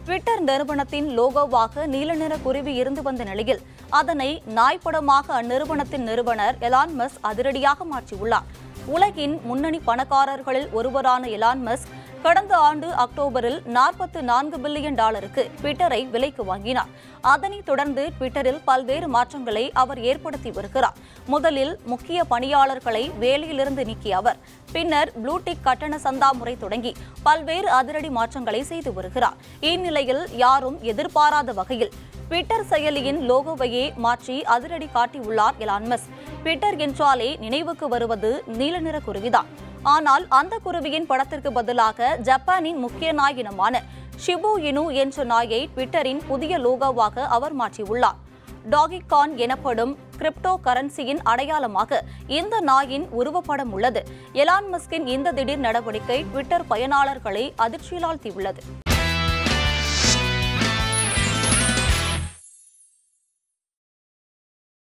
Twitter நிறுவனத்தின் லோகோவாக நீல நிற குருவி இருந்து வந்த நிலையில் அதனை நாய்ப்படமாக அந்நிறுவனத்தின் நிறுவனர் எலான் மஸ் அதிரடியாக மாற்றியுள்ளார் உலகின் முன்னணி பணக்காரர்களில் ஒருவரான எலான் மஸ்க் கடந்த ஆண்டு அக்டோபரில் நாற்பத்து நான்கு பில்லியன் டாலருக்கு ட்விட்டரை விலைக்கு வாங்கினார் அதனைத் தொடர்ந்து ட்விட்டரில் பல்வேறு மாற்றங்களை அவர் ஏற்படுத்தி வருகிறார் முதலில் முக்கிய பணியாளர்களை வேலையிலிருந்து நீக்கிய அவர் பின்னர் ப்ளூடிக் கட்டண சந்தா முறை தொடங்கி பல்வேறு அதிரடி மாற்றங்களை செய்து வருகிறார் இந்நிலையில் யாரும் எதிர்பாராத வகையில் ட்விட்டர் செயலியின் லோகோவையே மாற்றி அதிரடி காட்டியுள்ளார் எலான் மஸ்க் ட்விட்டர் என்றாலே நினைவுக்கு வருவது நீல நிற குருவிதான் ஆனால் அந்த குருவியின் படத்திற்கு பதிலாக ஜப்பானின் முக்கிய நாய் இனமான ஷிபு இனு என்ற நாயை ட்விட்டரின் புதிய லோகோவாக அவர் மாற்றியுள்ளார் டாகிகான் எனப்படும் கிரிப்டோ கரன்சியின் அடையாளமாக இந்த நாயின் உருவப்படம் உள்ளது எலான் மஸ்கின் இந்த திடீர் நடவடிக்கை ட்விட்டர் பயனாளர்களை அதிர்ச்சியில் ஆழ்த்தியுள்ளது